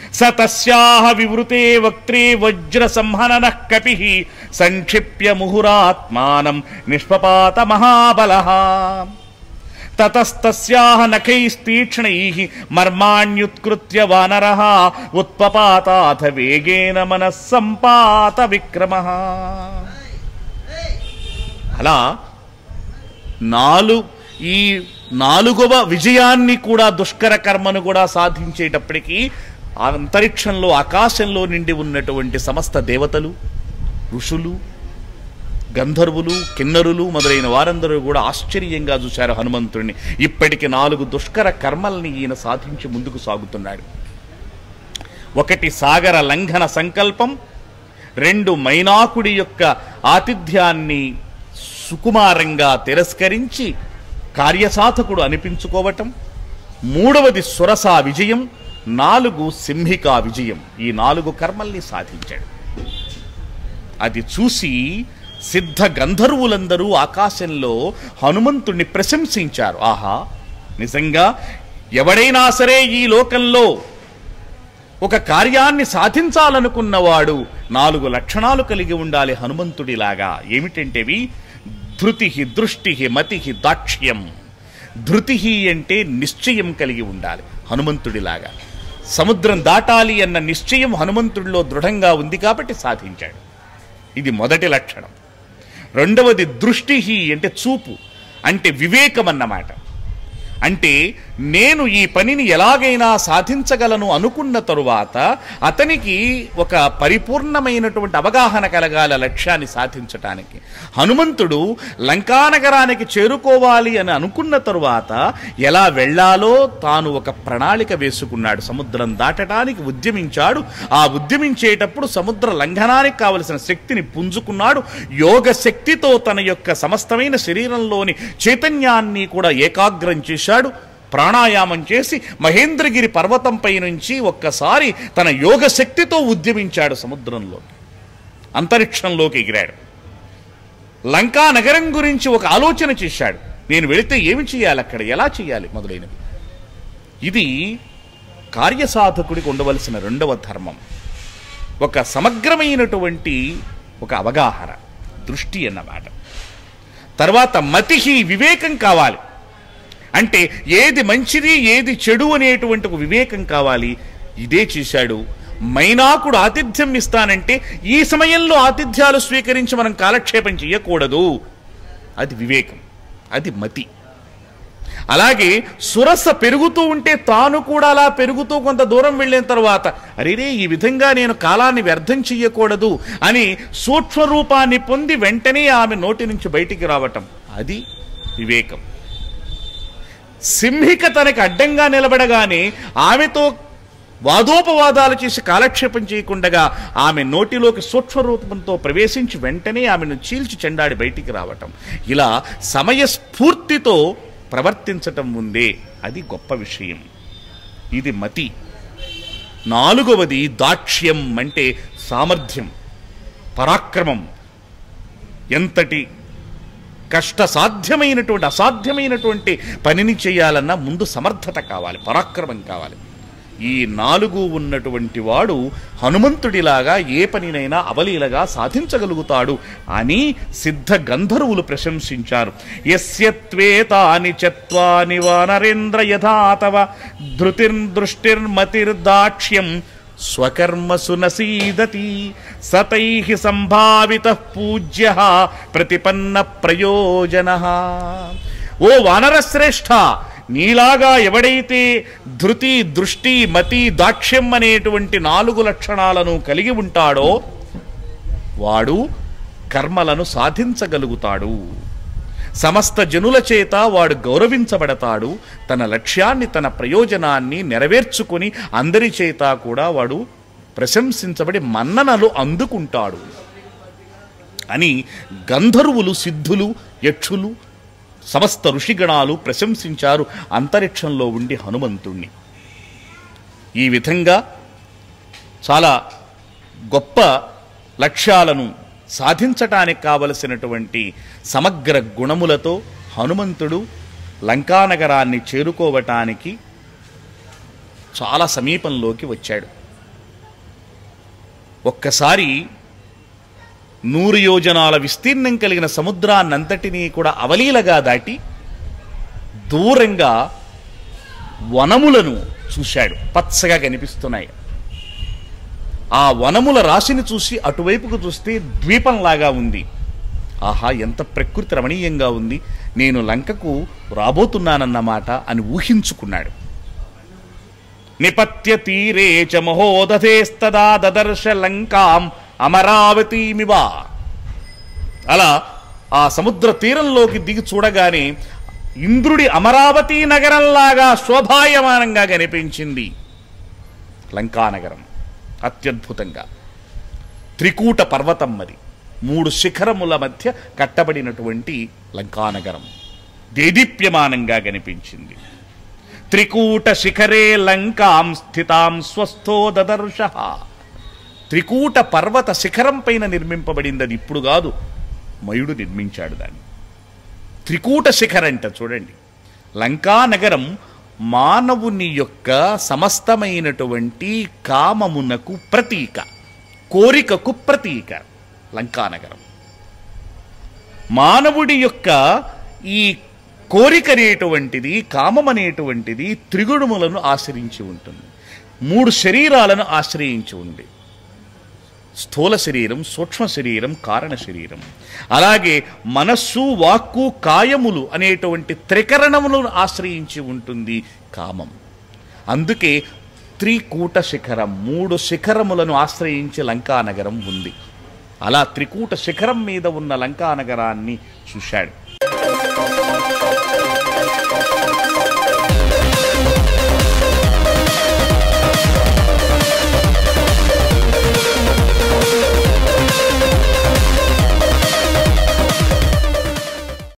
స తస్యాహ వివృతే వక్త్రే వజ్ర సంహనన కపి సంక్షిప్య ముహురాత్మానం నిష్పపాత మహాబల తతస్తస్యాహ నఖైస్తీక్ష్ణైః మర్మాణ్యుత్కృత్య వానరः ఉత్పపాతాథ వేగేన మనస్సంపాత విక్రమः అలా నాలు ఈ నాలుగవ విజయాన్ని కూడా దుష్కర కర్మను కూడా సాధించేటప్పటికీ ఆ అంతరిక్షంలో ఆకాశంలో నిండి ఉన్నటువంటి సమస్త దేవతలు ఋషులు గంధర్వులు కిన్నరులు మొదలైన వారందరూ కూడా ఆశ్చర్యంగా చూశారు హనుమంతుడిని ఇప్పటికి నాలుగు దుష్కర కర్మల్ని ఈయన సాధించి ముందుకు సాగుతున్నాడు ఒకటి సాగర లంఘన సంకల్పం రెండు మైనాకుడి యొక్క ఆతిథ్యాన్ని సుకుమారంగా తిరస్కరించి కార్యసాధకుడు అనిపించుకోవటం మూడవది సురసా విజయం నాలుగు సింహికా విజయం ఈ నాలుగు కర్మల్ని సాధించాడు అది చూసి సిద్ధ గంధర్వులందరూ ఆకాశంలో హనుమంతుణ్ణి ప్రశంసించారు ఆహా నిజంగా ఎవడైనా సరే ఈ లోకంలో ఒక కార్యాన్ని సాధించాలనుకున్నవాడు నాలుగు లక్షణాలు కలిగి ఉండాలి హనుమంతుడిలాగా ఏమిటంటేవి ధృతి దృష్టి మతి దాక్ష్యం ధృతి అంటే నిశ్చయం కలిగి ఉండాలి హనుమంతుడిలాగా సముద్రం దాటాలి అన్న నిశ్చయం హనుమంతుడిలో దృఢంగా ఉంది కాబట్టి సాధించాడు ఇది మొదటి లక్షణం రెండవది దృష్టి అంటే చూపు అంటే వివేకం అన్నమాట అంటే నేను ఈ పనిని ఎలాగైనా సాధించగలను అనుకున్న తరువాత అతనికి ఒక పరిపూర్ణమైనటువంటి అవగాహన కలగాల లక్ష్యాన్ని సాధించటానికి హనుమంతుడు లంకానగరానికి చేరుకోవాలి అని అనుకున్న తరువాత ఎలా వెళ్ళాలో తాను ఒక ప్రణాళిక వేసుకున్నాడు సముద్రం దాటడానికి ఉద్యమించాడు ఆ ఉద్యమించేటప్పుడు సముద్ర లంఘనానికి కావలసిన శక్తిని పుంజుకున్నాడు యోగ శక్తితో తన యొక్క సమస్తమైన శరీరంలోని చైతన్యాన్ని కూడా ఏకాగ్రం చేశాడు ప్రాణాయామం చేసి మహేంద్రగిరి పర్వతంపై నుంచి ఒక్కసారి తన యోగ శక్తితో ఉద్యమించాడు సముద్రంలో అంతరిక్షంలోకి ఎగిరాడు లంకా నగరం గురించి ఒక ఆలోచన చేశాడు నేను వెళితే ఏమి చేయాలి అక్కడ ఎలా చేయాలి మొదలైనవి ఇది కార్యసాధకుడికి ఉండవలసిన రెండవ ధర్మం ఒక సమగ్రమైనటువంటి ఒక అవగాహన దృష్టి అన్నమాట తర్వాత మతికి వివేకం కావాలి అంటే ఏది మంచిది ఏది చెడు అనేటువంటి ఒక వివేకం కావాలి ఇదే చేశాడు మైనాకుడు ఆతిథ్యం ఇస్తానంటే ఈ సమయంలో ఆతిథ్యాలు స్వీకరించి మనం కాలక్షేపం చేయకూడదు అది వివేకం అది మతి అలాగే సురస పెరుగుతూ ఉంటే తాను కూడా అలా పెరుగుతూ కొంత దూరం వెళ్ళిన తర్వాత అరేరే ఈ విధంగా నేను కాలాన్ని వ్యర్థం చెయ్యకూడదు అని సూక్ష్మ రూపాన్ని పొంది వెంటనే ఆమె నోటి నుంచి బయటికి రావటం అది వివేకం సింహిక తనకి అడ్డంగా నిలబడగానే ఆమెతో వాదోపవాదాలు చేసి కాలక్షేపం చేయకుండగా ఆమె నోటిలోకి సూక్ష్మ రూపంతో ప్రవేశించి వెంటనే ఆమెను చీల్చి చెండాడి బయటికి రావటం ఇలా సమయస్ఫూర్తితో ప్రవర్తించటం ఉందే అది గొప్ప విషయం ఇది మతి నాలుగవది దాక్ష్యం అంటే సామర్థ్యం పరాక్రమం ఎంతటి కష్ట సాధ్యమైనటువంటి అసాధ్యమైనటువంటి పనిని చేయాలన్నా ముందు సమర్థత కావాలి పరాక్రమం కావాలి ఈ నాలుగు ఉన్నటువంటి వాడు హనుమంతుడిలాగా ఏ పనినైనా అవలీలగా సాధించగలుగుతాడు అని సిద్ధ గంధర్వులు ప్రశంసించారు యస్యత్వేతాని చత్వాని వానరేంద్ర యథాతవ ధృతిర్దృష్టిర్మతిర్దాక్ష్యం స్వకర్మసు నసీదతి సతై సంభావిత పూజ్య ప్రతిపన్న ప్రయోజన ఓ వానరశ్రేష్ఠ నీలాగా ఎవడైతే ధృతి దృష్టి మతి దాక్ష్యం అనేటువంటి నాలుగు లక్షణాలను కలిగి ఉంటాడో వాడు కర్మలను సాధించగలుగుతాడు సమస్త జనుల చేత వాడు గౌరవించబడతాడు తన లక్ష్యాన్ని తన ప్రయోజనాన్ని నెరవేర్చుకొని అందరి చేత కూడా వాడు ప్రశంసించబడి మన్ననలు అందుకుంటాడు అని గంధర్వులు సిద్ధులు యక్షులు సమస్త ఋషిగణాలు ప్రశంసించారు అంతరిక్షంలో ఉండి హనుమంతుణ్ణి ఈ విధంగా చాలా గొప్ప లక్ష్యాలను సాధించటానికి కావలసినటువంటి సమగ్ర గుణములతో హనుమంతుడు లంకానగరాన్ని చేరుకోవటానికి చాలా సమీపంలోకి వచ్చాడు ఒక్కసారి నూరు యోజనాల విస్తీర్ణం కలిగిన సముద్రాన్నంతటినీ కూడా అవలీలగా దాటి దూరంగా వనములను చూశాడు పచ్చగా కనిపిస్తున్నాయి ఆ వనముల రాశిని చూసి అటువైపుకు చూస్తే ద్వీపంలాగా ఉంది ఆహా ఎంత ప్రకృతి రమణీయంగా ఉంది నేను లంకకు రాబోతున్నానన్నమాట అని ఊహించుకున్నాడు నిపత్య తీరే చ మహోదధేస్తదా దదర్శ లంకాం అమరావతీమివా అలా ఆ సముద్ర తీరంలోకి దిగి చూడగానే ఇంద్రుడి అమరావతి నగరంలాగా శోభాయమానంగా కనిపించింది లంకానగరం అత్యద్భుతంగా త్రికూట పర్వతం అది మూడు శిఖరముల మధ్య కట్టబడినటువంటి లంకానగరం దేదీప్యమానంగా కనిపించింది త్రికూట శిఖరే లంకాం స్థితాం స్వస్థో దదర్శ త్రికూట పర్వత శిఖరం పైన నిర్మింపబడింది అది ఇప్పుడు కాదు మయుడు నిర్మించాడు దాన్ని త్రికూట శిఖరంట చూడండి లంకా నగరం మానవుని యొక్క సమస్తమైనటువంటి కామమునకు ప్రతీక కోరికకు ప్రతీక లంకానగరం మానవుడి యొక్క ఈ కోరిక అనేటువంటిది కామం అనేటువంటిది త్రిగుణములను ఆశ్రయించి ఉంటుంది మూడు శరీరాలను ఆశ్రయించి ఉంది స్థూల శరీరం సూక్ష్మ శరీరం కారణ శరీరం అలాగే మనస్సు వాక్కు కాయములు అనేటువంటి త్రికరణములను ఆశ్రయించి ఉంటుంది కామం అందుకే త్రికూట శిఖరం మూడు శిఖరములను ఆశ్రయించి లంకానగరం ఉంది అలా త్రికూట శిఖరం మీద ఉన్న లంకానగరాన్ని చూశాడు